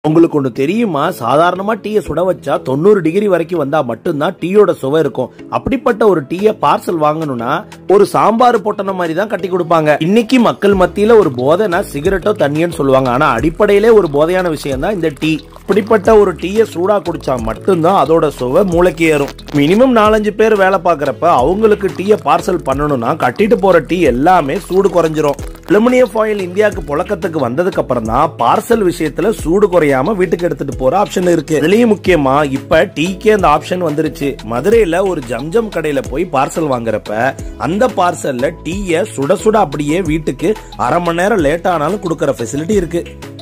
உங்களுக்கு ஒண்ணு தெரியுமா சாதாரணமா டீயை சுட வச்சா தொண்ணூறு டிகிரி வரைக்கும் வந்தா மட்டும்தான் டீயோட சுவை இருக்கும் அப்படிப்பட்ட ஒரு டீயை பார்சல் வாங்கணும்னா ஒரு சாம்பார் பொட்டன மாதிரி தான் கட்டி கொடுப்பாங்க இன்னைக்கு மக்கள் மத்தியில ஒரு போதைனா சிகரெட்டோ தண்ணியன்னு சொல்லுவாங்க ஆனா அடிப்படையிலே ஒரு போதையான விஷயம் தான் இந்த டீ இப்படிப்பட்ட ஒரு டீயை சூடா குடிச்சா மட்டும்தான் அதோட சுவை மூளைக்கு ஏறும் மினிமம் நாலஞ்சு பேர் வேலை பார்க்கறப்ப அவங்களுக்கு டீயை பார்சல் பண்ணணும்னா கட்டிட்டு போற டீ எல்லாமே சூடு குறைஞ்சிரும் அலுமினியம் ஃபாயில் இந்தியாவுக்கு புழக்கத்துக்கு வந்ததுக்கு அப்புறம் தான் பார்சல் விஷயத்துல சூடு குறையாம வீட்டுக்கு எடுத்துட்டு போற ஆப்ஷன் இருக்கு இதுலயும் முக்கியமா இப்ப டீக்கே அந்த ஆப்ஷன் வந்துருச்சு மதுரையில ஒரு ஜம்ஜம் கடையில போய் பார்சல் வாங்குறப்ப அந்த பார்சல்ல டீய சுட சுட அப்படியே வீட்டுக்கு அரை மணி நேரம் லேட் ஆனாலும் கொடுக்கற ஃபெசிலிட்டி இருக்கு